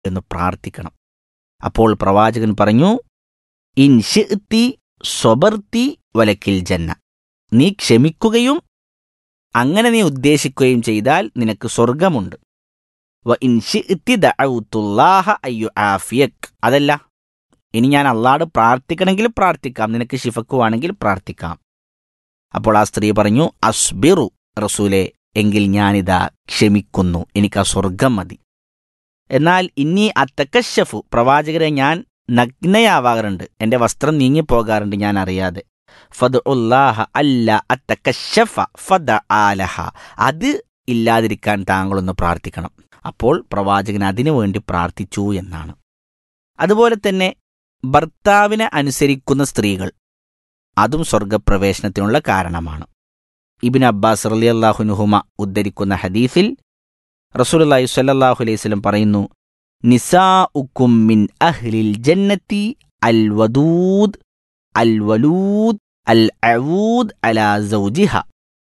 എന്ന് പ്രാർത്ഥിക്കണം അപ്പോൾ പ്രവാചകൻ പറഞ്ഞു ഇൻ ഷിഅ്തി സ്വബർത്തി വലക്കിൽ ജന്ന നീ ക്ഷമിക്കുകയും അങ്ങനെ നീ ഉദ്ദേശിക്കുകയും ചെയ്താൽ നിനക്ക് സ്വർഗമുണ്ട് വ ഇൻ ഷിഅ്തി ദഅഉതുല്ലാഹ അയ്യു ആഫിയക് അതല്ല ഇനി ഞാൻ അള്ളാട് പ്രാർത്ഥിക്കണമെങ്കിൽ പ്രാർത്ഥിക്കാം നിനക്ക് ശിഫക്കുവാണെങ്കിൽ പ്രാർത്ഥിക്കാം അപ്പോൾ ആ സ്ത്രീ പറഞ്ഞു അസ്ബിറു റസൂലെ എങ്കിൽ ഞാനിതാ ക്ഷമിക്കുന്നു എനിക്ക് ആ സ്വർഗം മതി എന്നാൽ ഇനി അത്തക്കശഫു പ്രവാചകരെ ഞാൻ നഗ്നയാവാറുണ്ട് എൻ്റെ വസ്ത്രം നീങ്ങിപ്പോകാറുണ്ട് ഞാൻ അറിയാതെ ഫദ് ഉല്ലാഹ അല്ല അത്തക്കശഫ ഫദ ആലഹ അത് ഇല്ലാതിരിക്കാൻ താങ്കളൊന്ന് പ്രാർത്ഥിക്കണം അപ്പോൾ പ്രവാചകൻ അതിനു വേണ്ടി പ്രാർത്ഥിച്ചു എന്നാണ് അതുപോലെ തന്നെ ഭർത്താവിനെ അനുസരിക്കുന്ന സ്ത്രീകൾ അതും സ്വർഗപ്രവേശനത്തിനുള്ള കാരണമാണ് ഇബിൻ അബ്ബാസ് റലി അള്ളാഹുനുഹുമ ഉദ്ധരിക്കുന്ന ഹദീഫിൽ റസൂലി സ്വല്ലല്ലാഹു അലൈഹി വസല്ലം പറയുന്നു നിസാ ഉക്കും മിൻ അഹ്ലിൽ ജന്നത്തി അൽ വദൂദ് അൽ വലൂദ് അൽ അവൂദ് അലാ സൗജിഹ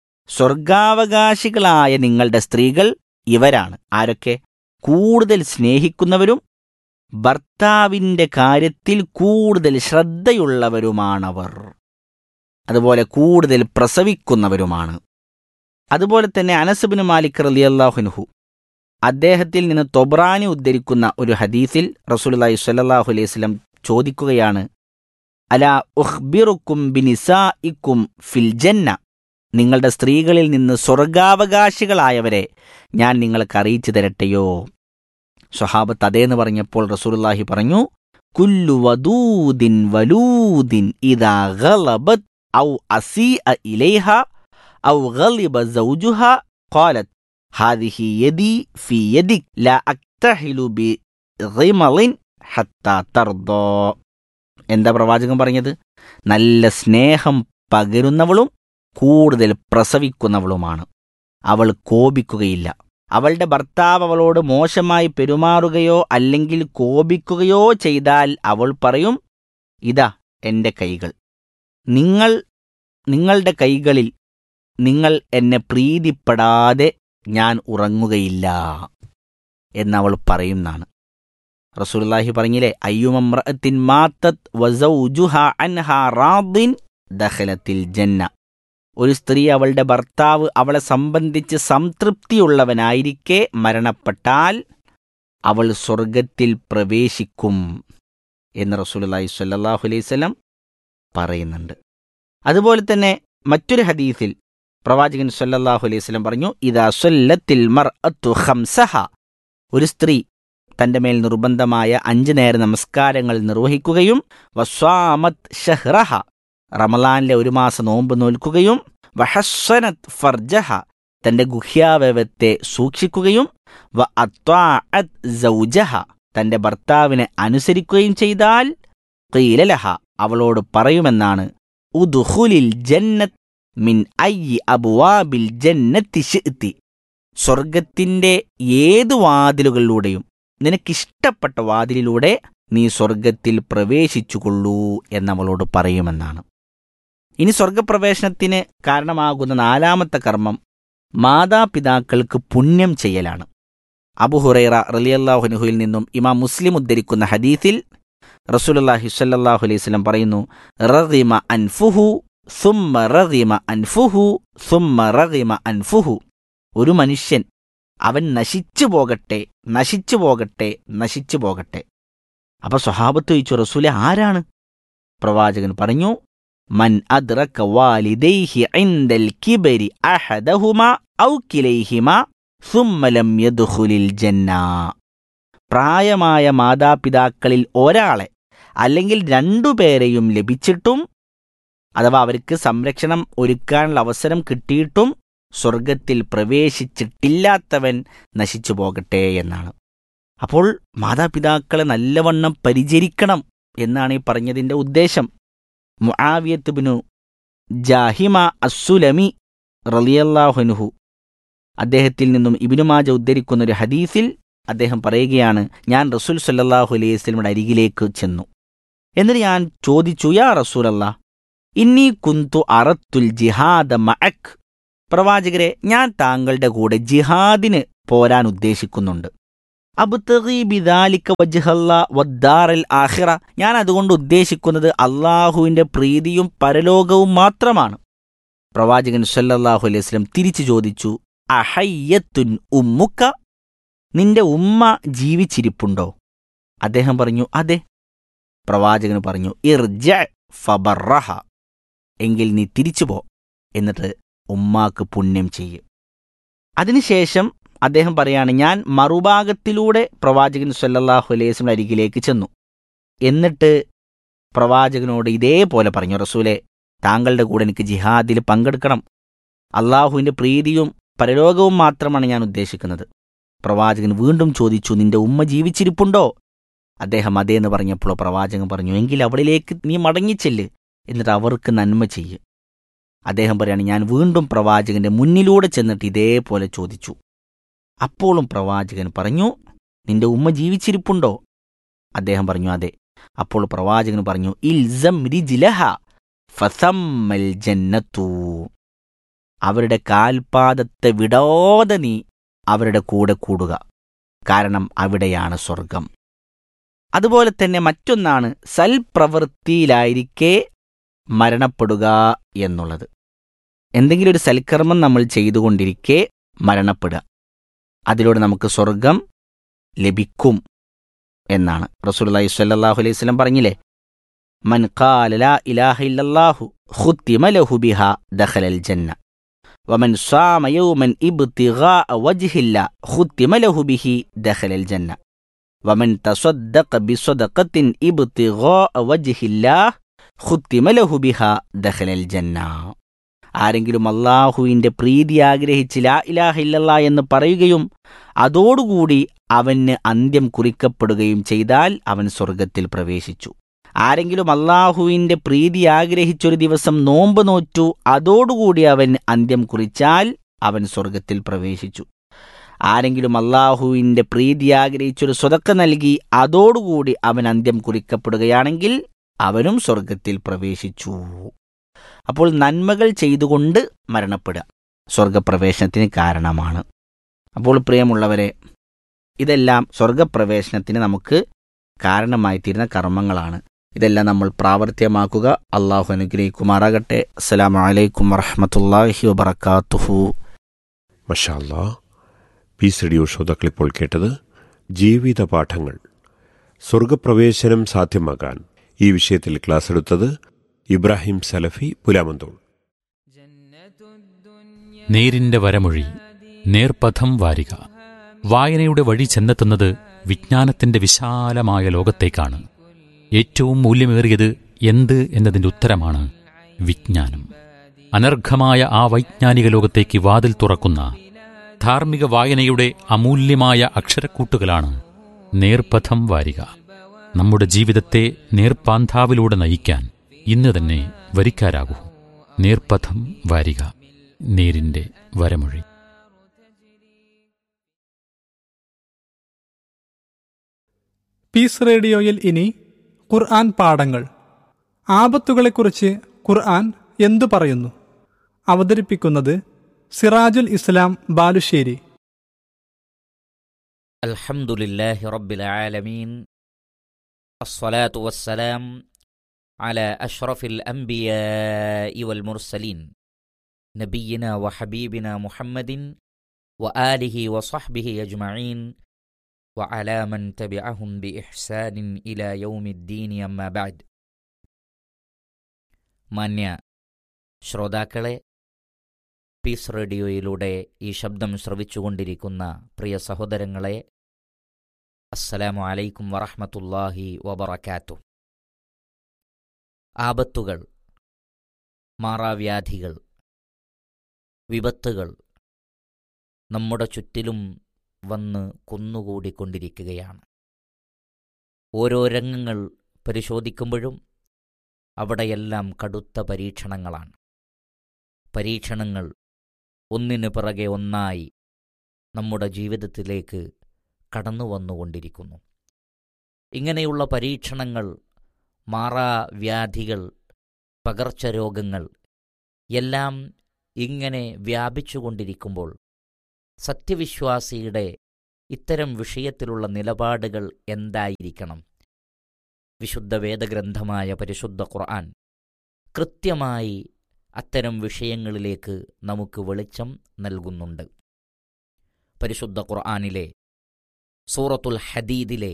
സ്വർഗാവകാശികളായ നിങ്ങളുടെ സ്ത്രീകൾ ഇവരാണ് ആരൊക്കെ കൂടുതൽ സ്നേഹിക്കുന്നവരും ഭർത്താവിൻ്റെ കാര്യത്തിൽ കൂടുതൽ ശ്രദ്ധയുള്ളവരുമാണവർ അതുപോലെ കൂടുതൽ പ്രസവിക്കുന്നവരുമാണ് അതുപോലെ തന്നെ അനസബിന് മാലിക് റലിയല്ലാഹുൻഹു അദ്ദേഹത്തിൽ നിന്ന് തൊബ്രാനി ഉദ്ധരിക്കുന്ന ഒരു ഹദീസിൽ റസൂലുള്ളാഹി സ്വല്ലല്ലാഹു അലൈഹി വസല്ലം ചോദിക്കുകയാണ് അലാ ഉഖ്ബിറുക്കും ബിനിസാഇക്കും ഫിൽ ജന്ന നിങ്ങളുടെ സ്ത്രീകളിൽ നിന്ന് സ്വർഗാവകാശികളായവരെ ഞാൻ നിങ്ങൾക്ക് അറിയിച്ചു തരട്ടെയോ സ്വഹാബത്ത് അതേന്ന് പറഞ്ഞപ്പോൾ റസൂലുള്ളാഹി പറഞ്ഞു കുല്ലു വദൂദിൻ വലൂദിൻ ഇദാ ഗളബത് ഔ അസീഅ ഇലൈഹ ഔ ഗളിബ സൗജുഹ ഖാലത് ഹാദിഹി യദി ഫി യദിക് ലാ അക്തഹിലു ബി ഗിമളിൻ ഹത്താ തർദോ എന്താ പ്രവാചകൻ പറഞ്ഞത് നല്ല സ്നേഹം പകരുന്നവളും കൂടുതൽ പ്രസവിക്കുന്നവളുമാണ് അവൾ കോപിക്കുകയില്ല അവളുടെ ഭർത്താവ് അവളോട് മോശമായി പെരുമാറുകയോ അല്ലെങ്കിൽ കോപിക്കുകയോ ചെയ്താൽ അവൾ പറയും ഇതാ എൻ്റെ കൈകൾ നിങ്ങൾ നിങ്ങളുടെ കൈകളിൽ നിങ്ങൾ എന്നെ പ്രീതിപ്പെടാതെ ഞാൻ ഉറങ്ങുകയില്ല എന്നവൾ പറയുന്നാണ് റസൂലുള്ളാഹി പറഞ്ഞില്ലേ അയ്യുമമ്രഅത്തിൻ മാത്തത് വസൗജുഹ അൻഹ റാദിൻ ദഖലത്തിൽ ജന്ന ഒരു സ്ത്രീ അവളുടെ ഭർത്താവ് അവളെ സംബന്ധിച്ച് സംതൃപ്തിയുള്ളവനായിരിക്കെ മരണപ്പെട്ടാൽ അവൾ സ്വർഗത്തിൽ പ്രവേശിക്കും എന്ന് റസൂലുള്ളാഹി സ്വല്ലല്ലാഹു അലൈഹി വസല്ലം പറയുന്നുണ്ട് അതുപോലെ തന്നെ മറ്റൊരു ഹദീസിൽ പ്രവാചകൻ സ്വല്ലല്ലാഹു അലൈഹി വസല്ലം പറഞ്ഞു ഇദാ സല്ലത്തിൽ മർഅത്തു ഖംസഹ ഒരു സ്ത്രീ തന്റെ മേൽ നിർബന്ധമായ അഞ്ചു നേര നമസ്കാരങ്ങൾ നിർവഹിക്കുകയും വസ്വാമത് ഷഹ്റഹ റമലാനിലെ ഒരു മാസം നോമ്പ് നോൽക്കുകയും വഹസ്വനത് ഫർജഹ തന്റെ ഗുഹ്യാവയവത്തെ സൂക്ഷിക്കുകയും വ അത്വാഅത് സൗജഹ തന്റെ ഭർത്താവിനെ അനുസരിക്കുകയും ചെയ്താൽ ഖീലലഹ അവളോട് പറയുമെന്നാണ് ഉദുഖുലിൽ ജന്നത്ത് മിൻ അയ്യി അബുവാബിൽ ജന്നത്തി ഷിഅ്തി സ്വർഗത്തിന്റെ ഏതു വാതിലുകളിലൂടെയും നിനക്കിഷ്ടപ്പെട്ട വാതിലിലൂടെ നീ സ്വർഗത്തിൽ പ്രവേശിച്ചുകൊള്ളൂ എന്നവളോട് പറയുമെന്നാണ് ഇനി സ്വർഗപ്രവേശനത്തിന് കാരണമാകുന്ന നാലാമത്തെ കർമ്മം മാതാപിതാക്കൾക്ക് പുണ്യം ചെയ്യലാണ് അബുഹുറൈറ റലിയല്ലാഹുനുഹുയിൽ നിന്നും ഇമാം മുസ്ലിം ഉദ്ധരിക്കുന്ന ഹദീസിൽ റസൂലുള്ളാഹി സ്വല്ലല്ലാഹു അലൈഹി വസല്ലം പറയുന്നു റഗിമ അൻഫുഹു സുമ്മ റഗിമ അൻഫുഹു സുമ്മ റഗിമ അൻഫുഹു ഒരു മനുഷ്യൻ അവൻ നശിച്ചു പോകട്ടെ നശിച്ചു പോകട്ടെ നശിച്ചു പോകട്ടെ അപ്പൊ സ്വഹാബത്ത് ചോദിച്ചു റസൂലെ ആരാണ് പ്രവാചകൻ പറഞ്ഞു മൻ അദ്റക വാലിദൈഹി ഇൻദൽ കിബരി അഹദഹുമ ഔ കിലൈഹിമ സുമ്മ ലം യദ്ഖുലിൽ ജന്ന പ്രായമായ മാതാപിതാക്കളിൽ ഒരാളെ അല്ലെങ്കിൽ രണ്ടുപേരെയും ലഭിച്ചിട്ടും അഥവാ അവർക്ക് സംരക്ഷണം ഒരുക്കാനുള്ള അവസരം കിട്ടിയിട്ടും സ്വർഗത്തിൽ പ്രവേശിച്ചിട്ടില്ലാത്തവൻ നശിച്ചു പോകട്ടെ എന്നാണ് അപ്പോൾ മാതാപിതാക്കളെ നല്ലവണ്ണം പരിചരിക്കണം എന്നാണ് ഈ പറഞ്ഞതിൻ്റെ ഉദ്ദേശം മുആവിയത്ത് ബിനു ജാഹിമ അസ്സുലമി റലിയല്ലാഹുനുഹു അദ്ദേഹത്തിൽ നിന്നും ഇബിനു മാജ ഉദ്ധരിക്കുന്ന ഒരു ഹദീസിൽ അദ്ദേഹം പറയുകയാണ് ഞാൻ റസൂൽ സല്ലാഹു അലൈഹി വസ്ലമിയുടെ അരികിലേക്ക് ചെന്നു എന്നിട്ട് ഞാൻ ചോദിച്ചു യാ റസൂലല്ല ഇന്നി കുന്തു അറത്തുൽ ജിഹാദ മഅക് പ്രവാചകരെ ഞാൻ താങ്കളുടെ കൂടെ ജിഹാദിന് പോരാൻ ഉദ്ദേശിക്കുന്നുണ്ട് അബ്തഗി ബിദാലിക വജ്ഹല്ല വദ്ദാറൽ ആഖിറ ഞാൻ അതുകൊണ്ട് ഉദ്ദേശിക്കുന്നത് അള്ളാഹുവിൻ്റെ പ്രീതിയും പരലോകവും മാത്രമാണ് പ്രവാചകൻ സല്ലല്ലാഹു അലൈഹി വസല്ലം തിരിച്ചു ചോദിച്ചു അഹയ്യത്തുൻ ഉമ്മുക്ക നിന്റെ ഉമ്മ ജീവിച്ചിരിപ്പുണ്ടോ അദ്ദേഹം പറഞ്ഞു അതെ പ്രവാചകൻ പറഞ്ഞു ഇർജ ഫബറഹ എങ്കിൽ നീ തിരിച്ചു പോ എന്നിട്ട് ഉമ്മാക്ക് പുണ്യം ചെയ്യും അതിനുശേഷം അദ്ദേഹം പറയാണ് ഞാൻ മറുഭാഗത്തിലൂടെ പ്രവാചകൻ സല്ലല്ലാഹു അലൈഹി വസല്ലം അരികിലേക്ക് ചെന്നു എന്നിട്ട് പ്രവാചകനോട് ഇതേപോലെ പറഞ്ഞു റസൂലെ താങ്കളുടെ കൂടെ എനിക്ക് ജിഹാദിൽ പങ്കെടുക്കണം അള്ളാഹുവിൻ്റെ പ്രീതിയും പരലോകവും മാത്രമാണ് ഞാൻ ഉദ്ദേശിക്കുന്നത് പ്രവാചകൻ വീണ്ടും ചോദിച്ചു നിന്റെ ഉമ്മ ജീവിച്ചിരിപ്പുണ്ടോ അദ്ദേഹം അതേന്ന് പറഞ്ഞപ്പോൾ പ്രവാചകൻ പറഞ്ഞു എങ്കിൽ അവളിലേക്ക് നീ മടങ്ങിച്ചെല്ല് എന്നിട്ട് അവർക്ക് നന്മ ചെയ്യ് അദ്ദേഹം പറയാണ് ഞാൻ വീണ്ടും പ്രവാചകന്റെ മുന്നിലൂടെ ചെന്നിട്ട് ഇതേപോലെ ചോദിച്ചു അപ്പോഴും പ്രവാചകൻ പറഞ്ഞു നിന്റെ ഉമ്മ ജീവിച്ചിരിപ്പുണ്ടോ അദ്ദേഹം പറഞ്ഞു അതെ അപ്പോൾ പ്രവാചകൻ പറഞ്ഞു ഇൽസം റിജ്ലഹ ഫസമ്മൽ ജന്നത്തു അവരുടെ കാൽപാദത്തെ വിടാതെ നീ അവരുടെ കൂടെ കൂടുക കാരണം അവിടെയാണ് സ്വർഗം അതുപോലെ തന്നെ മറ്റൊന്നാണ് സൽപ്രവൃത്തിയിലായിരിക്കെ മരണപ്പെടുക എന്നുള്ളത് എന്തെങ്കിലും ഒരു സൽക്കർമ്മം നമ്മൾ ചെയ്തുകൊണ്ടിരിക്കെ മരണപ്പെടുക അതിലൂടെ നമുക്ക് സ്വർഗം ലഭിക്കും എന്നാണ് റസൂലുള്ളാഹി സ്വല്ലല്ലാഹു അലൈഹി വസല്ലം പറഞ്ഞില്ലേ മൻ ഖാല ലാ ഇലാഹ ഇല്ലല്ലാഹു ഖുത്തിമ ലഹു ബിഹാ ദഖലൽ ജന്ന വമൻ സാമ യൗമൻ ഇബ്തിഗാഅ വജ്ഹില്ല ഖുത്തിമ ലഹു ബിഹി ദഖലൽ ജന്ന വമൻ തസദ്ദഖ ബിസദഖത്തിൻ ഇബ്തിഗാഅ വജ്ഹില്ലാഹ് ഖുത്തിമ ലഹു ബിഹാ ദഖലൽ ജന്ന ആരെങ്കിലും അള്ളാഹുവിൻ്റെ പ്രീതി ആഗ്രഹിച്ച് ലാ ഇലാഹ ഇല്ലല്ലാ എന്ന് പറയുകയും അതോടുകൂടി അവന് അന്ത്യം കുറിക്കപ്പെടുകയും ചെയ്താൽ അവൻ സ്വർഗത്തിൽ പ്രവേശിച്ചു ആരെങ്കിലും അള്ളാഹുവിൻ്റെ പ്രീതി ആഗ്രഹിച്ചൊരു ദിവസം നോമ്പ് നോറ്റു അതോടുകൂടി അവൻ അന്ത്യം കുറിച്ചാൽ അവൻ സ്വർഗത്തിൽ പ്രവേശിച്ചു ആരെങ്കിലും അള്ളാഹുവിൻ്റെ പ്രീതി ആഗ്രഹിച്ചൊരു സ്വതക്ക നൽകി അതോടുകൂടി അവൻ അന്ത്യം കുറിക്കപ്പെടുകയാണെങ്കിൽ അവനും സ്വർഗത്തിൽ പ്രവേശിച്ചു അപ്പോൾ നന്മകൾ ചെയ്തുകൊണ്ട് മരണപ്പെടുക സ്വർഗപ്രവേശനത്തിന് കാരണമാണ് അപ്പോൾ പ്രിയമുള്ളവരെ ഇതെല്ലാം സ്വർഗപ്രവേശനത്തിന് നമുക്ക് കാരണമായി തീരുന്ന കർമ്മങ്ങളാണ് ഇതെല്ലാം നമ്മൾ പ്രാവർത്തികമാക്കുക അള്ളാഹു അനുഗ്രഹിക്കുമാറാകട്ടെ അസ്സലാം വലൈക്കും വറഹമത്തല്ലാഹി വബർക്കാത്തുഹു മഷാല്ലാ പീസ് റേഡിയോ ശ്രോതാക്കൾ ഇപ്പോൾ കേട്ടത് ജീവിത പാഠങ്ങൾ സ്വർഗപ്രവേശനം സാധ്യമാകാൻ ഈ വിഷയത്തിൽ ക്ലാസ് എടുത്തത് ഇബ്രാഹിം സലഫി പുലാമന്തോൾ നേരിന്റെ വരമൊഴി നേർപഥം വാരിക വായനയുടെ വഴി ചെന്നെത്തുന്നത് വിജ്ഞാനത്തിന്റെ വിശാലമായ ലോകത്തേക്കാണ് ഏറ്റവും മൂല്യമേറിയത് എന്ത് എന്നതിന്റെ ഉത്തരമാണ് വിജ്ഞാനം അനർഘമായ ആ വൈജ്ഞാനിക ലോകത്തേക്ക് വാതിൽ തുറക്കുന്ന ധാർമ്മിക വായനയുടെ അമൂല്യമായ അക്ഷരക്കൂട്ടുകളാണ് നേർപഥം വാരിക നമ്മുടെ ജീവിതത്തെ നേർപ്പാന്താവിലൂടെ നയിക്കാൻ ഇന്ന് തന്നെ വരിക്കാരാകൂ നേർപഥം വാരിക നേരിന്റെ വരമൊഴി പീസ് റേഡിയോയിൽ ഇനി ഖുർആൻ പാഠങ്ങൾ ആപത്തുകളെക്കുറിച്ച് ഖുർആൻ എന്തു പറയുന്നു അവതരിപ്പിക്കുന്നത് സിറാജുൽ ഇസ്ലാം ബാലുശ്ശേരി الحمد لله رب العالمين الصلاة والسلام على أشرف الأنبياء والمرسلين نبينا وحبيبنا محمد وآله وصحبه أجمعين وعلى من تبعهم بإحسان إلى يوم الدين أما بعد മാന്യ ശ്രോതാക്കളെ പീസ് റേഡിയോയിലൂടെ ഈ ശബ്ദം ശ്രവിച്ചുകൊണ്ടിരിക്കുന്ന പ്രിയ സഹോദരങ്ങളെ അസ്സലാമു അലൈക്കും വറഹ്മത്തുള്ളാഹി വബറകാത്തു ആപത്തുകൾ മാറാവ്യാധികൾ വിപത്തുകൾ നമ്മുടെ ചുറ്റിലും വന്ന് കുന്നുകൂടിക്കൊണ്ടിരിക്കുകയാണ് ഓരോ രംഗങ്ങൾ പരിശോധിക്കുമ്പോഴും അവിടെയെല്ലാം കടുത്ത പരീക്ഷണങ്ങളാണ് പരീക്ഷണങ്ങൾ ഒന്നിനു പിറകെ ഒന്നായി നമ്മുടെ ജീവിതത്തിലേക്ക് കടന്നു വന്നുകൊണ്ടിരിക്കുന്നു ഇങ്ങനെയുള്ള പരീക്ഷണങ്ങൾ മാറാവ്യാധികൾ പകർച്ചരോഗങ്ങൾ എല്ലാം ഇങ്ങനെ വ്യാപിച്ചുകൊണ്ടിരിക്കുമ്പോൾ സത്യവിശ്വാസിയുടെ ഇത്തരം വിഷയത്തിലുള്ള നിലപാടുകൾ എന്തായിരിക്കണം വിശുദ്ധ വേദഗ്രന്ഥമായ പരിശുദ്ധ ഖുർആൻ കൃത്യമായി അത്തരം വിഷയങ്ങളിലേക്ക് നമുക്ക് വെളിച്ചം നൽകുന്നുണ്ട് പരിശുദ്ധ ഖുർആനിലെ സൂറത്തുൽ ഹദീദിലെ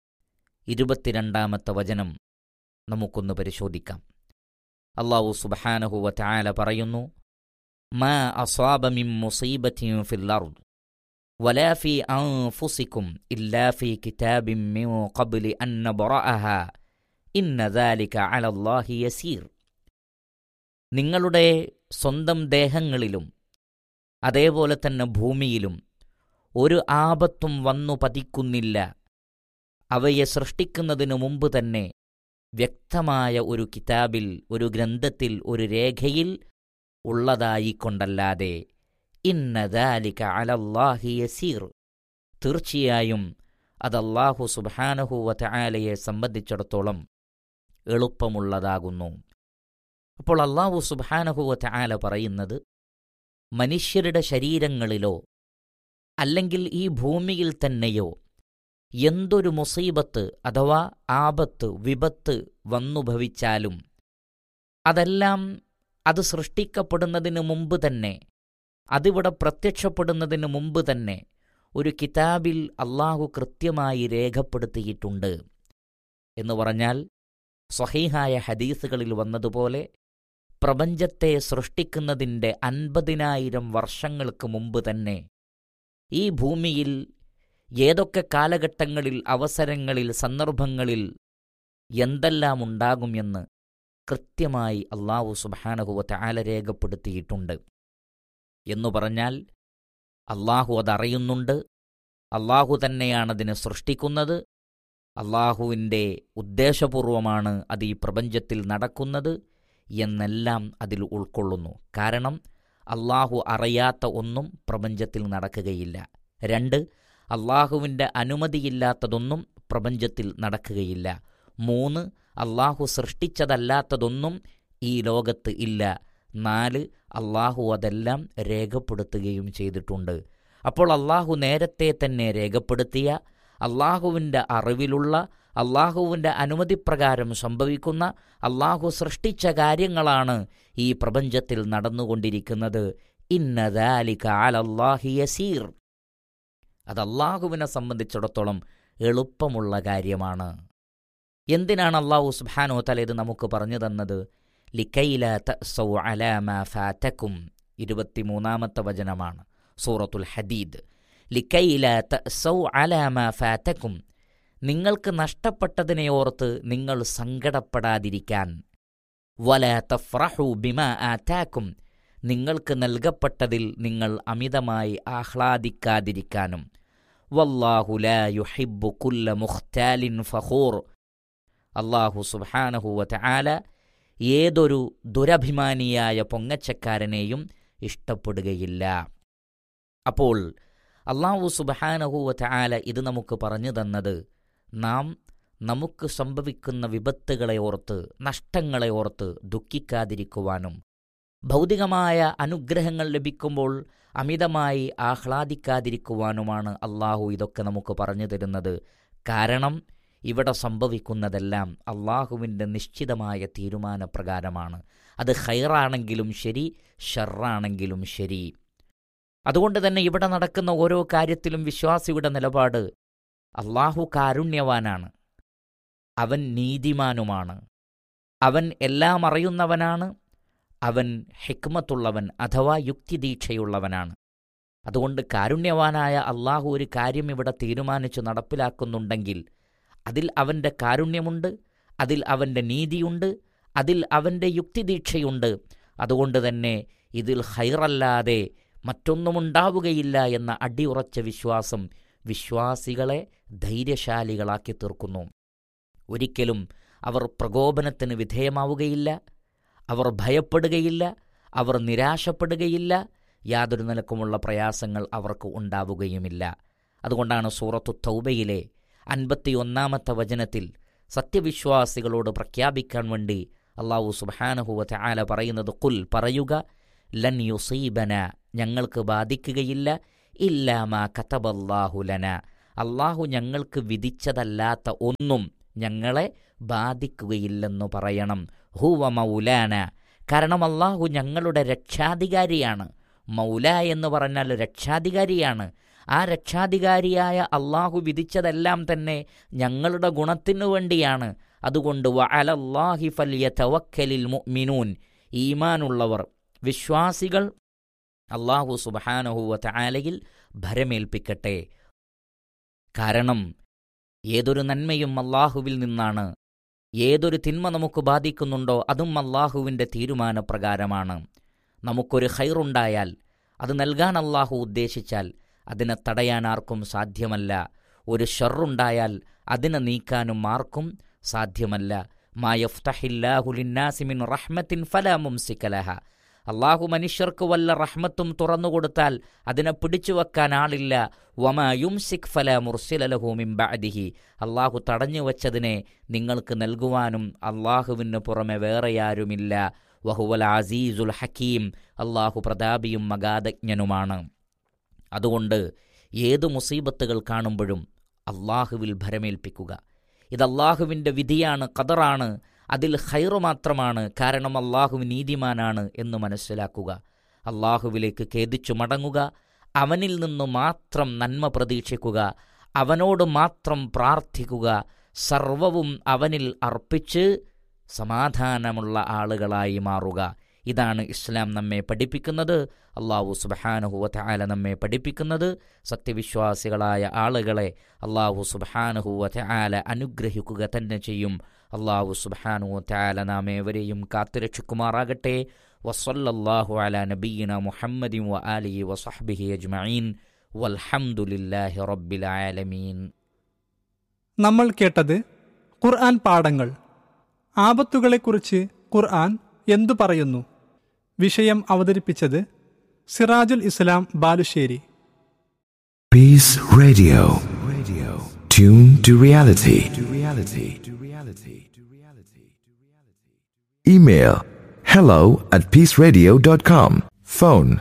ഇരുപത്തിരണ്ടാമത്തെ വചനം നമുക്കൊന്ന് പരിശോധിക്കാം അള്ളാഹു സുബഹാനഹു വതആല പറയുന്നു മാ അസ്വാബ മിൻ മുസീബത്തിൻ ഫിൽ അർദ് ولا في أنفسكم إلا في كتاب من قبل أن نبرأها إن ذلك على الله يسير നിങ്ങളുടെ സ്വന്തം ദേഹങ്ങളിലും അതേപോലെ തന്നെ ഭൂമിയിലും ഒരു ആപത്തും വന്നു പതിക്കുന്നില്ല അവയെ സൃഷ്ടിക്കുന്നതിനു മുമ്പ് തന്നെ വ്യക്തമായ ഒരു കിതാബിൽ ഒരു ഗ്രന്ഥത്തിൽ ഒരു രേഖയിൽ ഉള്ളതായിക്കൊണ്ടല്ലാതെ ഇന്നദാലിക അലല്ലാഹി യസീർ തീർച്ചയായും അത് അല്ലാഹു സുബാനഹുവ ആലയെ സംബന്ധിച്ചിടത്തോളം എളുപ്പമുള്ളതാകുന്നു അപ്പോൾ അള്ളാഹു സുബാനഹുവ ആല പറയുന്നത് മനുഷ്യരുടെ ശരീരങ്ങളിലോ അല്ലെങ്കിൽ ഈ ഭൂമിയിൽ തന്നെയോ എന്തൊരു മുസീബത്ത് അഥവാ ആപത്ത് വിപത്ത് വന്നു ഭവിച്ചാലും അതെല്ലാം അത് സൃഷ്ടിക്കപ്പെടുന്നതിന് മുമ്പ് തന്നെ അതിവിടെ പ്രത്യക്ഷപ്പെടുന്നതിന് മുമ്പ് തന്നെ ഒരു കിതാബിൽ അള്ളാഹു കൃത്യമായി രേഖപ്പെടുത്തിയിട്ടുണ്ട് എന്ന് പറഞ്ഞാൽ സ്വഹീഹായ ഹദീസുകളിൽ വന്നതുപോലെ പ്രപഞ്ചത്തെ സൃഷ്ടിക്കുന്നതിൻ്റെ അൻപതിനായിരം വർഷങ്ങൾക്ക് മുമ്പ് തന്നെ ഈ ഭൂമിയിൽ ഏതൊക്കെ കാലഘട്ടങ്ങളിൽ അവസരങ്ങളിൽ സന്ദർഭങ്ങളിൽ എന്തെല്ലാം ഉണ്ടാകും എന്ന് കൃത്യമായി അള്ളാഹു സുബാനഹുവത്തെ ആല രേഖപ്പെടുത്തിയിട്ടുണ്ട് എന്നു പറഞ്ഞാൽ അള്ളാഹു അതറിയുന്നുണ്ട് അള്ളാഹു തന്നെയാണതിനെ സൃഷ്ടിക്കുന്നത് അള്ളാഹുവിൻ്റെ ഉദ്ദേശപൂർവമാണ് അത് ഈ പ്രപഞ്ചത്തിൽ നടക്കുന്നത് എന്നെല്ലാം അതിൽ ഉൾക്കൊള്ളുന്നു കാരണം അള്ളാഹു അറിയാത്ത ഒന്നും പ്രപഞ്ചത്തിൽ നടക്കുകയില്ല രണ്ട് അള്ളാഹുവിൻ്റെ അനുമതിയില്ലാത്തതൊന്നും പ്രപഞ്ചത്തിൽ നടക്കുകയില്ല മൂന്ന് അള്ളാഹു സൃഷ്ടിച്ചതല്ലാത്തതൊന്നും ഈ ലോകത്ത് ഇല്ല നാല് അള്ളാഹു അതെല്ലാം രേഖപ്പെടുത്തുകയും ചെയ്തിട്ടുണ്ട് അപ്പോൾ അള്ളാഹു നേരത്തെ തന്നെ രേഖപ്പെടുത്തിയ അള്ളാഹുവിൻ്റെ അറിവിലുള്ള അള്ളാഹുവിൻ്റെ അനുമതിപ്രകാരം സംഭവിക്കുന്ന അള്ളാഹു സൃഷ്ടിച്ച കാര്യങ്ങളാണ് ഈ പ്രപഞ്ചത്തിൽ നടന്നുകൊണ്ടിരിക്കുന്നത് ഇന്നദാലിക അലല്ലാഹി യസീർ അത് അള്ളാഹുവിനെ സംബന്ധിച്ചിടത്തോളം എളുപ്പമുള്ള കാര്യമാണ് എന്തിനാണ് അള്ളാഹു സുബാനോ തല ഇത് നമുക്ക് പറഞ്ഞു തന്നത് ലിക്കൈല തസൗ അലാമ ഫാറ്റക്കും ഇരുപത്തിമൂന്നാമത്തെ വചനമാണ് സൂറത്തുൽ ഹദീദ് ലിക്കൈല തസൗ അലാമ ഫാറ്റക്കും നിങ്ങൾക്ക് നഷ്ടപ്പെട്ടതിനെ ഓർത്ത് നിങ്ങൾ സങ്കടപ്പെടാതിരിക്കാൻ വല തഫ്രഹു ബിമ ആറ്റാക്കും നിങ്ങൾക്ക് നൽകപ്പെട്ടതിൽ നിങ്ങൾ അമിതമായി ആഹ്ലാദിക്കാതിരിക്കാനും വല്ലാഹു ലാ യുഹിബ്ബു കുല്ല മുഖ്താലിൻ ഫഖൂർ അള്ളാഹു സുബ്ഹാനഹുവ ആല ഏതൊരു ദുരഭിമാനിയായ പൊങ്ങച്ചക്കാരനെയും ഇഷ്ടപ്പെടുകയില്ല അപ്പോൾ അള്ളാഹു സുബഹാനഹുവ ആല ഇത് നമുക്ക് പറഞ്ഞു തന്നത് നാം നമുക്ക് സംഭവിക്കുന്ന വിപത്തുകളെ ഓർത്ത് നഷ്ടങ്ങളെ ഓർത്ത് ദുഃഖിക്കാതിരിക്കുവാനും ഭൗതികമായ അനുഗ്രഹങ്ങൾ ലഭിക്കുമ്പോൾ അമിതമായി ആഹ്ലാദിക്കാതിരിക്കുവാനുമാണ് അള്ളാഹു ഇതൊക്കെ നമുക്ക് പറഞ്ഞു തരുന്നത് കാരണം ഇവിടെ സംഭവിക്കുന്നതെല്ലാം അള്ളാഹുവിൻ്റെ നിശ്ചിതമായ തീരുമാനപ്രകാരമാണ് അത് ഹൈറാണെങ്കിലും ശരി ഷർറാണെങ്കിലും ശരി അതുകൊണ്ട് തന്നെ ഇവിടെ നടക്കുന്ന ഓരോ കാര്യത്തിലും വിശ്വാസിയുടെ നിലപാട് അള്ളാഹു കാരുണ്യവാനാണ് അവൻ നീതിമാനുമാണ് അവൻ എല്ലാം അറിയുന്നവനാണ് അവൻ ഹിക്മത്തുള്ളവൻ അഥവാ യുക്തിദീക്ഷയുള്ളവനാണ് അതുകൊണ്ട് കാരുണ്യവാനായ അള്ളാഹു ഒരു കാര്യം ഇവിടെ തീരുമാനിച്ചു നടപ്പിലാക്കുന്നുണ്ടെങ്കിൽ അതിൽ അവൻ്റെ കാരുണ്യമുണ്ട് അതിൽ അവൻ്റെ നീതിയുണ്ട് അതിൽ അവൻ്റെ യുക്തിദീക്ഷയുണ്ട് അതുകൊണ്ട് തന്നെ ഇതിൽ ഹൈറല്ലാതെ മറ്റൊന്നുമുണ്ടാവുകയില്ല എന്ന അടിയുറച്ച വിശ്വാസം വിശ്വാസികളെ ധൈര്യശാലികളാക്കി തീർക്കുന്നു ഒരിക്കലും അവർ പ്രകോപനത്തിന് വിധേയമാവുകയില്ല അവർ ഭയപ്പെടുകയില്ല അവർ നിരാശപ്പെടുകയില്ല യാതൊരു നിലക്കുമുള്ള പ്രയാസങ്ങൾ അവർക്ക് ഉണ്ടാവുകയുമില്ല അതുകൊണ്ടാണ് സൂറത്തു തൗബയിലെ അൻപത്തിയൊന്നാമത്തെ വചനത്തിൽ സത്യവിശ്വാസികളോട് പ്രഖ്യാപിക്കാൻ വേണ്ടി അള്ളാഹു സുബാനഹുവത്തെ ആല പറയുന്നത് കുൽ പറയുക ലൻ യുസീബന ഞങ്ങൾക്ക് ബാധിക്കുകയില്ല ഇല്ലാമാ കതബല്ലാഹുലന അള്ളാഹു ഞങ്ങൾക്ക് വിധിച്ചതല്ലാത്ത ഒന്നും ഞങ്ങളെ ബാധിക്കുകയില്ലെന്നു പറയണം ഹുവ മൗലാന കാരണം അള്ളാഹു ഞങ്ങളുടെ രക്ഷാധികാരിയാണ് മൗല എന്ന് പറഞ്ഞാൽ രക്ഷാധികാരിയാണ് ആ രക്ഷാധികാരിയായ അള്ളാഹു വിധിച്ചതെല്ലാം തന്നെ ഞങ്ങളുടെ ഗുണത്തിനു വേണ്ടിയാണ് അതുകൊണ്ട് വഅലല്ലാഹി ഫല്യതവക്കലിൽ മുഅ്മിനൂൻ ഈമാനുള്ളവർ വിശ്വാസികൾ അള്ളാഹു സുബഹാനഹുവ തആലയിൽ ഭരമേൽപ്പിക്കട്ടെ കാരണം ഏതൊരു നന്മയും അള്ളാഹുവിൽ നിന്നാണ് ഏതൊരു തിന്മ നമുക്ക് ബാധിക്കുന്നുണ്ടോ അതും അള്ളാഹുവിൻ്റെ തീരുമാനപ്രകാരമാണ് നമുക്കൊരു ഹൈറുണ്ടായാൽ അത് നൽകാൻ അള്ളാഹു ഉദ്ദേശിച്ചാൽ അതിനെ തടയാൻ ആർക്കും സാധ്യമല്ല ഒരു ഷെറുണ്ടായാൽ അതിനെ നീക്കാനും ആർക്കും സാധ്യമല്ല മായഫ്തഹില്ലാഹുലിന്നാസിമിൻ റഹ്മത്തിൻ ഫലാ മുംസിക്കലഹ അള്ളാഹു മനുഷ്യർക്ക് വല്ല റഹ്മത്തും തുറന്നുകൊടുത്താൽ അതിനെ പിടിച്ചു വെക്കാൻ ആളില്ല വമായും സിഖ് ഫല മുർസിലലഹൂമിൻ ബഅദിഹി അള്ളാഹു തടഞ്ഞു വച്ചതിനെ നിങ്ങൾക്ക് നൽകുവാനും അള്ളാഹുവിന് പുറമെ വേറെയാരുമില്ല വഹുവൽ അസീസുൽ ഹക്കീം അള്ളാഹു പ്രതാപിയും മഗാതജ്ഞനുമാണ് അതുകൊണ്ട് ഏതു മുസീബത്തുകൾ കാണുമ്പോഴും അള്ളാഹുവിൽ ഭരമേൽപ്പിക്കുക ഇത് അള്ളാഹുവിൻ്റെ വിധിയാണ് കതറാണ് അതിൽ ഹൈറു മാത്രമാണ് കാരണം അള്ളാഹു നീതിമാനാണ് എന്ന് മനസ്സിലാക്കുക അള്ളാഹുവിലേക്ക് ഖേദിച്ചു മടങ്ങുക അവനിൽ നിന്നു മാത്രം നന്മ പ്രതീക്ഷിക്കുക അവനോട് മാത്രം പ്രാർത്ഥിക്കുക സർവവും അവനിൽ അർപ്പിച്ച് സമാധാനമുള്ള ആളുകളായി മാറുക ഇതാണ് ഇസ്ലാം നമ്മെ പഠിപ്പിക്കുന്നത് അള്ളാഹു സുബഹാനുഹുവല നമ്മെ പഠിപ്പിക്കുന്നത് സത്യവിശ്വാസികളായ ആളുകളെ അള്ളാഹു സുബഹാനുഹുവല അനുഗ്രഹിക്കുക തന്നെ ചെയ്യും അള്ളാഹു സുബഹാനുവല നാം ഏവരെയും കാത്തുരക്ഷിക്കുമാറാകട്ടെ വസല്ലല്ലാഹു അല നബീന മുഹമ്മദിൻ വ ആലിഹി വസഹ്ബിഹി അജ്മഈൻ വൽഹംദുലില്ലാഹി റബ്ബിൽ ആലമീൻ നമ്മൾ കേട്ടത് ഖുർആൻ പാഠങ്ങൾ ആപത്തുകളെക്കുറിച്ച് ഖുർആൻ എന്തു പറയുന്നു വിഷയം അവതരിപ്പിച്ചത് സിറാജുൽ ഇസ്ലാം Balussery Peace Radio. Radio. Tune to reality. To reality. To reality. To reality. Email hello at peaceradio.com. Phone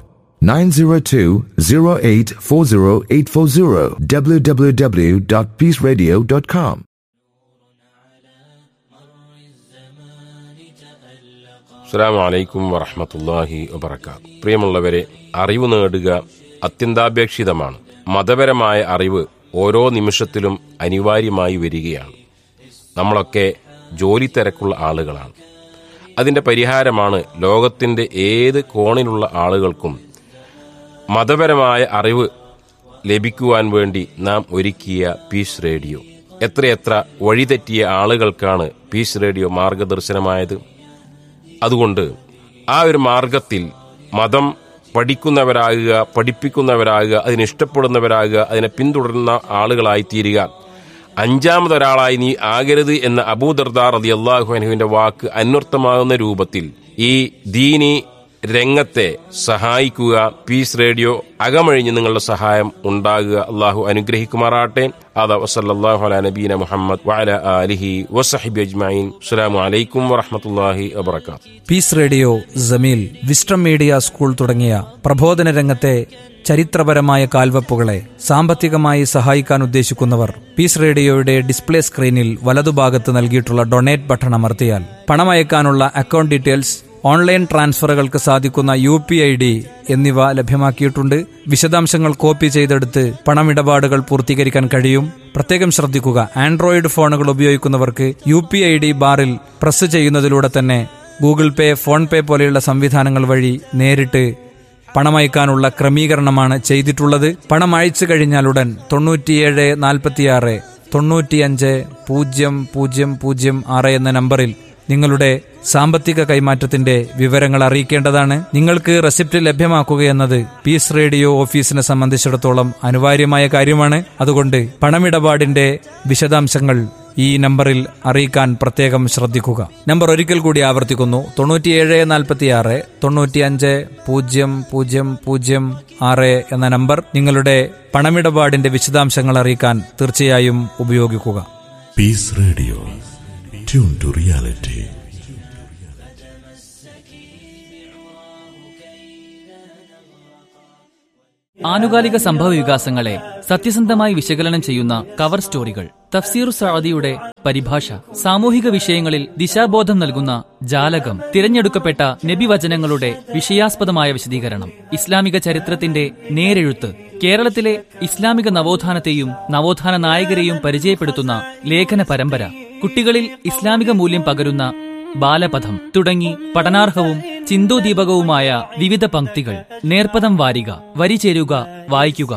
902-0840840 www.peaceradio.com. അസ്സാം വലൈക്കും വറഹമത്തല്ലാഹി വബർക്കാത്ത് പ്രിയമുള്ളവരെ അറിവ് നേടുക അത്യന്താപേക്ഷിതമാണ് മതപരമായ അറിവ് ഓരോ നിമിഷത്തിലും അനിവാര്യമായി വരികയാണ് നമ്മളൊക്കെ ജോലി തിരക്കുള്ള ആളുകളാണ് അതിന്റെ പരിഹാരമാണ് ലോകത്തിന്റെ ഏത് കോണിലുള്ള ആളുകൾക്കും മതപരമായ അറിവ് ലഭിക്കുവാൻ വേണ്ടി നാം ഒരുക്കിയ പീസ് റേഡിയോ എത്രയെത്ര വഴിതെറ്റിയ ആളുകൾക്കാണ് പീസ് റേഡിയോ മാർഗദർശനമായത് അതുകൊണ്ട് ആ ഒരു മാർഗത്തിൽ മതം പഠിക്കുന്നവരാകുക പഠിപ്പിക്കുന്നവരാകുക അതിനെ ഇഷ്ടപ്പെടുന്നവരാകുക അതിനെ പിന്തുടരുന്ന ആളുകളായി തീരുക അഞ്ചാമതൊരാളായി നീ ആകരുത് എന്ന അബൂദർദാർ അതി അള്ളാഹു അനുവിന്റെ വാക്ക് അന്വർത്ഥമാകുന്ന രൂപത്തിൽ ഈ ദീനി രംഗത്തെ സഹായിക്കുക പീസ് റേഡിയോ അകമഴിഞ്ഞ് നിങ്ങളുടെ സഹായം ഉണ്ടാകുക അള്ളാഹു അനുഗ്രഹിക്കുമാറാട്ടെ അത വസല്ലാഹു അല നബീന മുഹമ്മദ് വഅല ആലിഹി വസഹിബി അജ്മൈൻ അസ്സലാമു അലൈക്കും വറഹമത്തല്ലാഹി വബർക്കാത്തു പീസ് റേഡിയോ ജമീൽ വിസ്റ്റം മീഡിയ സ്കൂൾ തുടങ്ങിയ പ്രബോധന രംഗത്തെ ചരിത്രപരമായ കാൽവെപ്പുകളെ സാമ്പത്തികമായി സഹായിക്കാൻ ഉദ്ദേശിക്കുന്നവർ പീസ് റേഡിയോയുടെ ഡിസ്പ്ലേ സ്ക്രീനിൽ വലതുഭാഗത്ത് നൽകിയിട്ടുള്ള ഡൊണേറ്റ് ബട്ടൺ അമർത്തിയാൽ പണമയക്കാനുള്ള അക്കൗണ്ട് ഡീറ്റെയിൽസ് ഓൺലൈൻ ട്രാൻസ്ഫറുകൾക്ക് സാധിക്കുന്ന യു പി ഐ ഡി എന്നിവ ലഭ്യമാക്കിയിട്ടുണ്ട് വിശദാംശങ്ങൾ കോപ്പി ചെയ്തെടുത്ത് പണമിടപാടുകൾ പൂർത്തീകരിക്കാൻ കഴിയും പ്രത്യേകം ശ്രദ്ധിക്കുക ആൻഡ്രോയിഡ് ഫോണുകൾ ഉപയോഗിക്കുന്നവർക്ക് യു പി ഐ ഡി ബാറിൽ പ്രസ് ചെയ്യുന്നതിലൂടെ തന്നെ ഗൂഗിൾ പേ ഫോൺ പേ പോലെയുള്ള സംവിധാനങ്ങൾ വഴി നേരിട്ട് പണമയക്കാനുള്ള ക്രമീകരണമാണ് ചെയ്തിട്ടുള്ളത് പണം അയച്ചു കഴിഞ്ഞാലുടൻ തൊണ്ണൂറ്റിയേഴ് നാൽപ്പത്തിയാറ് തൊണ്ണൂറ്റിയഞ്ച് പൂജ്യം പൂജ്യം പൂജ്യം ആറ് എന്ന നമ്പറിൽ നിങ്ങളുടെ സാമ്പത്തിക കൈമാറ്റത്തിന്റെ വിവരങ്ങൾ അറിയിക്കേണ്ടതാണ് നിങ്ങൾക്ക് റെസിപ്റ്റ് ലഭ്യമാക്കുകയെന്നത് പീസ് റേഡിയോ ഓഫീസിനെ സംബന്ധിച്ചിടത്തോളം അനിവാര്യമായ കാര്യമാണ് അതുകൊണ്ട് പണമിടപാടിന്റെ വിശദാംശങ്ങൾ ഈ നമ്പറിൽ അറിയിക്കാൻ പ്രത്യേകം ശ്രദ്ധിക്കുക നമ്പർ ഒരിക്കൽ കൂടി ആവർത്തിക്കുന്നു തൊണ്ണൂറ്റിയേഴ് നാൽപ്പത്തിയാറ് തൊണ്ണൂറ്റിയഞ്ച് പൂജ്യം പൂജ്യം പൂജ്യം ആറ് എന്ന നമ്പർ നിങ്ങളുടെ പണമിടപാടിന്റെ വിശദാംശങ്ങൾ അറിയിക്കാൻ തീർച്ചയായും ഉപയോഗിക്കുക Peace Radio. Tune to reality. ആനുകാലിക സംഭവ വികാസങ്ങളെ സത്യസന്ധമായി വിശകലനം ചെയ്യുന്ന കവർ സ്റ്റോറികൾ തഫ്സീർ സഅദിയുടെ പരിഭാഷ സാമൂഹിക വിഷയങ്ങളിൽ ദിശാബോധം നൽകുന്ന ജാലകം തിരഞ്ഞെടുക്കപ്പെട്ട നബിവചനങ്ങളുടെ വിഷയാസ്പദമായ വിശദീകരണം ഇസ്ലാമിക ചരിത്രത്തിന്റെ നേരെഴുത്ത് കേരളത്തിലെ ഇസ്ലാമിക നവോത്ഥാനത്തെയും നവോത്ഥാന നായകരെയും പരിചയപ്പെടുത്തുന്ന ലേഖന പരമ്പര കുട്ടികളിൽ ഇസ്ലാമിക മൂല്യം പകരുന്ന ബാലപഥം തുടങ്ങി പഠനാർഹവും ചിന്തോദീപകവുമായ വിവിധ പംക്തികൾ നേർപ്പദം വാരിക വരി ചേരുക വായിക്കുക